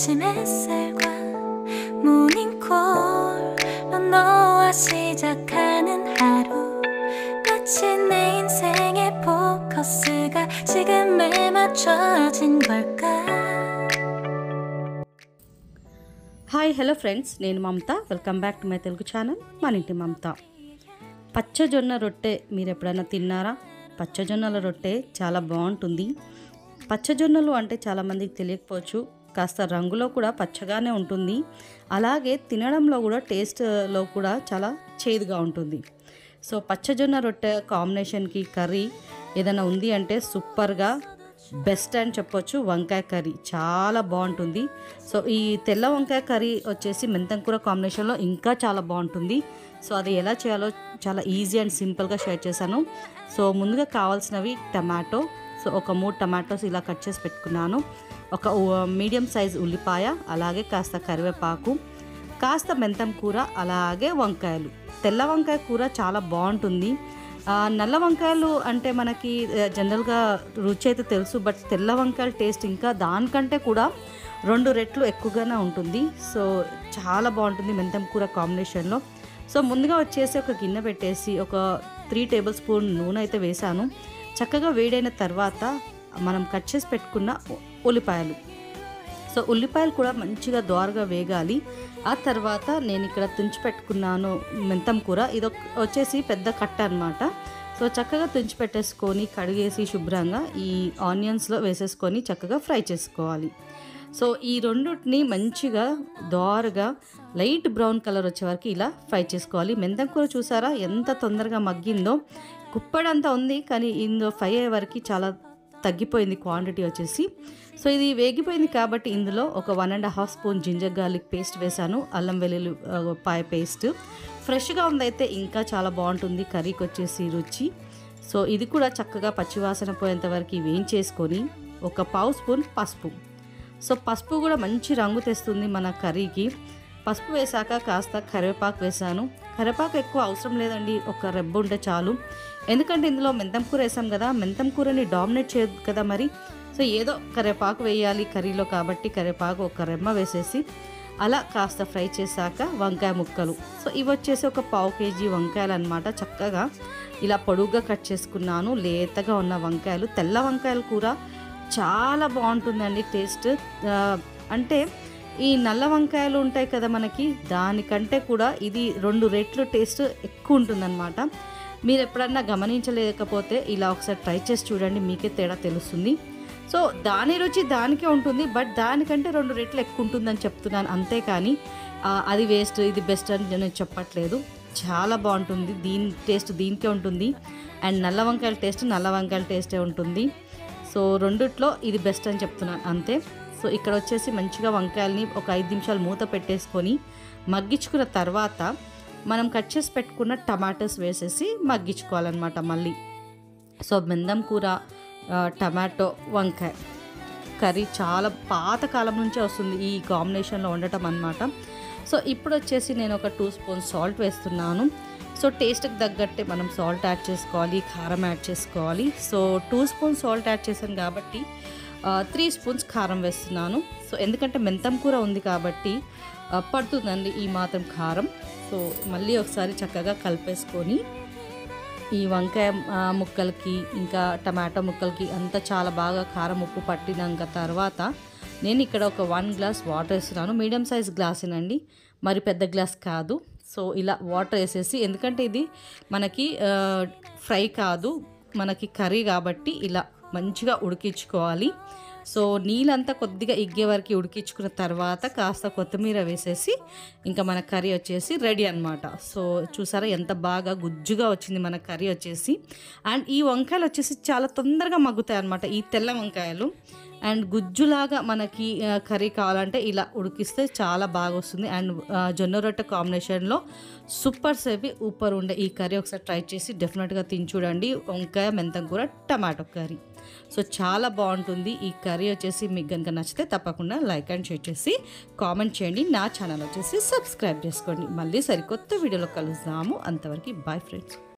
아침 햇살과 모닝콜로 너와 시작하는 하루 마치 내 인생의 포커스가 지금에 맞춰진 걸까 hi hello friends నేను Mamata welcome back to my Telugu channel మన ఇంటి మమత పచ్చజొన్న రొట్టె మీరు ఎప్పుడైనా తిన్నారా పచ్చజొన్నల రొట్టె చాలా బాగుంటుంది పచ్చజొన్నలు అంటే చాలామందికి తెలియకపోవచ్చు కాస్త రంగులో కూడా పచ్చగానే ఉంటుంది అలాగే తినడంలో కూడా టేస్ట్లో కూడా చాలా చేదుగా ఉంటుంది సో పచ్చజొన్న రొట్టె కాంబినేషన్కి కర్రీ ఏదైనా ఉంది అంటే సూపర్గా బెస్ట్ అని చెప్పొచ్చు వంకాయ కర్రీ చాలా బాగుంటుంది సో ఈ తెల్ల వంకాయ కర్రీ వచ్చేసి మెంతం కూర కాంబినేషన్లో ఇంకా చాలా బాగుంటుంది సో అది ఎలా చేయాలో చాలా ఈజీ అండ్ సింపుల్గా షేర్ చేశాను సో ముందుగా కావాల్సినవి టమాటో సో ఒక మూడు టమాటోస్ ఇలా కట్ చేసి పెట్టుకున్నాను ఒక మీడియం సైజ్ ఉల్లిపాయ అలాగే కాస్త కరివేపాకు కాస్త మెంతం కూర అలాగే వంకాయలు తెల్ల వంకాయ కూర చాలా బాగుంటుంది ఆ, నల్ల వంకాయలు అంటే మనకి ఆ, జనరల్గా రుచి అయితే తెలుసు బట్ తెల్ల వంకాయల టేస్ట్ ఇంకా దానికంటే కూడా రెండు రెట్లు ఎక్కువగానే ఉంటుంది సో చాలా బాగుంటుంది మెంతం కూర కాంబినేషన్లో సో ముందుగా వచ్చేసి ఒక గిన్నె పెట్టేసి ఒక త్రీ టేబుల్ స్పూన్ నూనె అయితే వేసాను చక్కగా వేడైన తర్వాత మనం కట్ చేసి పెట్టుకున్న ఉ- ఉల్లిపాయలు సో ఉల్లిపాయలు కూడా మంచిగా దోరగా వేగాలి ఆ తర్వాత నేను ఇక్కడ తుంచి పెట్టుకున్నాను మెంతం కూర ఇది ఒక- వచ్చేసి పెద్ద కట్ట అనమాట సో చక్కగా తుంచి పెట్టేసుకొని కడిగేసి శుభ్రంగా ఈ ఆనియన్స్లో వేసేసుకొని చక్కగా ఫ్రై చేసుకోవాలి సో ఈ రెండుటిని మంచిగా దోరగా లైట్ బ్రౌన్ కలర్ వచ్చే వరకు ఇలా ఫ్రై చేసుకోవాలి మెంతం కూర చూసారా ఎంత తొందరగా మగ్గిందో కుప్పడంతా ఉంది కానీ ఇందులో ఫ్రై అయ్యే వరకు చాలా తగ్గిపోయింది క్వాంటిటీ వచ్చేసి సో ఇది వేగిపోయింది కాబట్టి ఇందులో ఒక one and half spoon ginger garlic paste వేశాను అల్లం వెల్లుల్లి ఆ, పాయ పేస్ట్ ఫ్రెష్గా ఉందైతే ఇంకా చాలా బాగుంటుంది కర్రీకి వచ్చేసి రుచి సో ఇది కూడా చక్కగా పచ్చివాసన పోయేంత వరకు వేయించేసుకొని ఒక పావు స్పూన్ పసుపు సో పసుపు కూడా మంచి రంగు తెస్తుంది మన కర్రీకి పసుపు వేసాక కాస్త కరివేపాకు వేసాను కరివేపాకు ఎక్కువ అవసరం లేదండి ఒక రెబ్బ ఉంటే చాలు ఎందుకంటే ఇందులో మెంతం కూర వేసాం కదా మెంతం కూరని డామినేట్ చేయదు కదా మరి సో ఏదో కరివేపాకు వేయాలి కర్రీలో కాబట్టి కరివేపాకు ఒక రెమ్మ వేసేసి అలా కాస్త ఫ్రై చేశాక వంకాయ ముక్కలు సో ఇవి వచ్చేసి ఒక పావు కేజీ వంకాయలు అనమాట చక్కగా ఇలా పొడుగ్గా కట్ చేసుకున్నాను లేతగా ఉన్న వంకాయలు తెల్ల వంకాయలు కూర చాలా బాగుంటుందండి టేస్ట్ ఆ, అంటే ఈ నల్ల వంకాయలు ఉంటాయి కదా మనకి దానికంటే కూడా ఇది రెండు రెట్లు టేస్ట్ ఎక్కువ ఉంటుందన్నమాట మీరు ఎప్పుడన్నా గమనించలేకపోతే ఇలా ఒకసారి ట్రై చేసి చూడండి మీకే తేడా తెలుస్తుంది సో దాని రుచి దానికే ఉంటుంది బట్ దానికంటే రెండు రెట్లు ఎక్కువ ఉంటుందని చెప్తున్నాను అంతేకాని ఆ, అది వేస్ట్ ఇది బెస్ట్ అని నేను చెప్పట్లేదు చాలా బాగుంటుంది దీని టేస్ట్ దీనికే ఉంటుంది అండ్ నల్ల వంకాయల టేస్ట్ నల్ల వంకాయల టేస్టే ఉంటుంది సో రెండిట్లో ఇది బెస్ట్ అని చెప్తున్నాను అంతే సో ఇక్కడ వచ్చేసి మంచిగా వంకాయల్ని ఒక ఐదు నిమిషాలు మూత పెట్టేసుకొని మగ్గించుకున్న తర్వాత మనం కట్ చేసి పెట్టుకున్న టమాటోస్ వేసేసి మగ్గించుకోవాలన్నమాట మళ్ళీ సో మెందం కూర ఆ, టమాటో వంకాయ కర్రీ చాలా పాత కాలం నుంచే వస్తుంది ఈ కాంబినేషన్లో ఉండటం అనమాట సో ఇప్పుడు వచ్చేసి నేను ఒక టూ స్పూన్ సాల్ట్ వేస్తున్నాను సో టేస్ట్కి తగ్గట్టే మనం సాల్ట్ యాడ్ చేసుకోవాలి కారం యాడ్ చేసుకోవాలి so two spoon salt add చేశాను కాబట్టి త్రీ స్పూన్స్ కారం వేస్తున్నాను సో ఎందుకంటే మెంతం కూర ఉంది కాబట్టి ఆ, పడుతుందండి ఈ మాత్రం కారం సో మళ్ళీ ఒకసారి చక్కగా కలిపేసుకొని ఈ వంకాయ ఆ, ముక్కలకి ఇంకా టమాటో ముక్కలకి అంతా చాలా బాగా కారం ఉప్పు పట్టినాక తర్వాత నేను ఇక్కడ ఒక వన్ గ్లాస్ వాటర్ వేస్తున్నాను మీడియం సైజ్ గ్లాసేనండి మరి పెద్ద గ్లాస్ కాదు సో ఇలా వాటర్ వేసేసి ఎందుకంటే ఇది మనకి ఆ, ఫ్రై కాదు మనకి కర్రీ కాబట్టి ఇలా మంచిగా ఉడికించుకోవాలి సో నీళ్ళంతా కొద్దిగా ఇగ్గే వరకు ఉడికించుకున్న తర్వాత కాస్త కొత్తిమీర వేసేసి ఇంకా మన కర్రీ వచ్చేసి రెడీ అనమాట సో చూసారా ఎంత బాగా గుజ్జుగా వచ్చింది మన కర్రీ వచ్చేసి అండ్ ఈ వంకాయలు వచ్చేసి చాలా తొందరగా మగ్గుతాయి అనమాట ఈ తెల్ల వంకాయలు అండ్ గుజ్జులాగా మనకి ఆ, కర్రీ కావాలంటే ఇలా ఉడికిస్తే చాలా బాగా వస్తుంది అండ్ ఆ, జొన్న రొట్టె కాంబినేషన్లో సూపర్ సేవి ఊపర్ ఉండే ఈ కర్రీ ఒకసారి ట్రై చేసి డెఫినెట్గా తిని చూడండి వంకాయ మెంతం కూర టమాటో కర్రీ సో చాలా బాగుంటుంది ఈ కర్రీ వచ్చేసి మీకు కనుక నచ్చితే తప్పకుండా లైక్ అండ్ షేర్ చేసి కామెంట్ చేయండి నా ఛానల్ వచ్చేసి సబ్స్క్రైబ్ చేసుకోండి మళ్ళీ సరికొత్త వీడియోలో కలుద్దాము అంతవరకు బాయ్ ఫ్రెండ్స్